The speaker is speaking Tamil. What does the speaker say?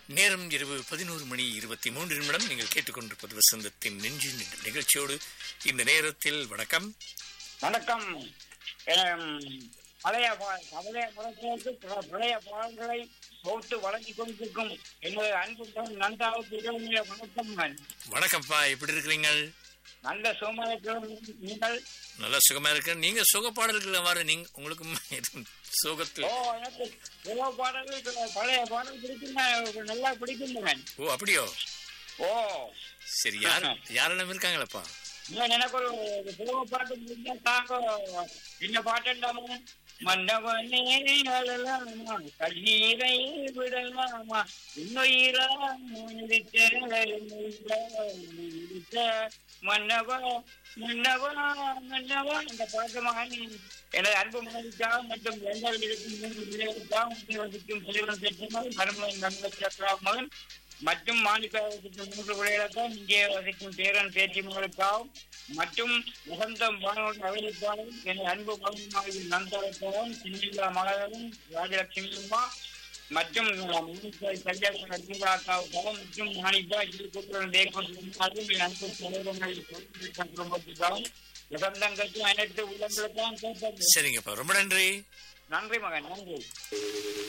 நேரம் இரவு பதினோரு மணி இருபத்தி மூன்று நிமிடம் நீங்கள் கேட்டுக்கொண்டிருப்பது வசந்தத்தின் நெஞ்சு நின்ற நிகழ்ச்சியோடு இந்த நேரத்தில் வணக்கம் வணக்கம் எம், பழைய பா- பழைய படத்திற்கு ப- பழைய பாடல்களை தொகுத்து வழங்கி கொண்டிருக்கும் என்னுடைய அன்பு மகன் நந்தாவுக்கு இரவு வணக்கம் வணக்கம்ப்பா எப்படி இருக்கிறீங்க நல்ல சோமாயத்திலும் நீங்கள் நல்லா சுகமா இருக்கு நீங்க சுக பாடல்கள் வர நீங்க உங்களுக்கும் எதுவும் சுகத்தில் ஓ எனக்கு ஏதோ பாடல்கள் ப- பழைய பாடல் பிடிக்கும் நல்லா பிடிக்கும் ஓ அப்படியோ ஓ சரி யார் யாரெல்லாம் இருக்காங்களப்பா நான் எனக்கு ஒரு சிலவ பாட்டு முடிஞ்சா தாங்க என்ன பாட்டுண்டாமா மன்னவனே அழலாமா கண்ணீரை விடலாமா இன்னுயிரா மன்னவா மன்னவா மன்னவா இந்த பாட்டு மகன் எனது அன்பு மகனுக்காக மற்றும் எங்கள் இருக்கும் மூன்று பிள்ளைகளுக்காக வசிக்கும் சிறுவன் பெற்றமல் மருமகன் நண்பர் மகன் மற்றும் மாநில வசிக்கும் மூன்று பிள்ளைகளுக்கும் இங்கே வசிக்கும் பேரன் பேச்சு மகளுக்காகவும் மற்றும் வசந்தம் வானொலி அவர்களுக்காகவும் என் அன்பு மகனுமாக நந்தரக்காகவும் சின்னிலா மகளரும் ராஜலட்சுமி அம்மா மற்றும் கல்யாணக்காவுக்காகவும் மற்றும் மாணிப்பா திருக்கூட்டுடன் தேக்கொண்டிருந்தாலும் என் அன்பு தலைவர்கள் குடும்பத்துக்காகவும் வசந்தம் கட்சி அனைத்து உள்ளங்களுக்காகவும் கேட்டது சரிங்கப்பா ரொம்ப நன்றி நன்றி மகன் நன்றி